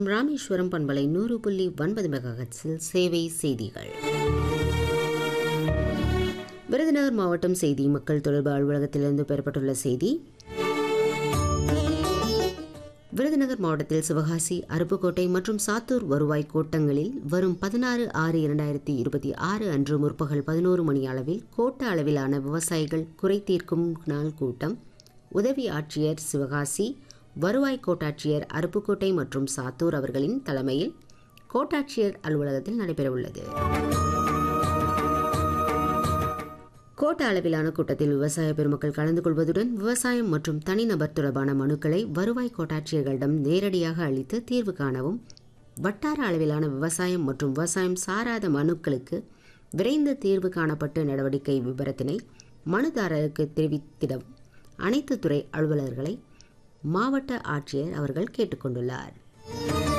ராமேஸ்வரம் பண்பலை நூறு புள்ளி ஒன்பது மெகாஹட்ஸில் சேவை செய்திகள் விருதுநகர் மாவட்டம் செய்தி மக்கள் தொடர்பு அலுவலகத்திலிருந்து பெறப்பட்டுள்ள செய்தி விருதுநகர் மாவட்டத்தில் சிவகாசி அருப்புக்கோட்டை மற்றும் சாத்தூர் வருவாய் கோட்டங்களில் வரும் பதினாறு ஆறு இரண்டாயிரத்தி இருபத்தி ஆறு அன்று முற்பகல் பதினோரு மணி அளவில் கோட்ட அளவிலான விவசாயிகள் குறை தீர்க்கும் நாள் கூட்டம் உதவி ஆட்சியர் சிவகாசி வருவாய் கோட்டாட்சியர் அருப்புக்கோட்டை மற்றும் சாத்தூர் அவர்களின் தலைமையில் கோட்டாட்சியர் அலுவலகத்தில் நடைபெறவுள்ளது கோட்ட அளவிலான கூட்டத்தில் விவசாய பெருமக்கள் கலந்து கொள்வதுடன் விவசாயம் மற்றும் தனிநபர் தொடர்பான மனுக்களை வருவாய் கோட்டாட்சியர்களிடம் நேரடியாக அளித்து தீர்வு காணவும் வட்டார அளவிலான விவசாயம் மற்றும் விவசாயம் சாராத மனுக்களுக்கு விரைந்து தீர்வு காணப்பட்டு நடவடிக்கை விபரத்தினை மனுதாரருக்கு தெரிவித்திட அனைத்து துறை அலுவலர்களை மாவட்ட ஆட்சியர் அவர்கள் கேட்டுக்கொண்டுள்ளார்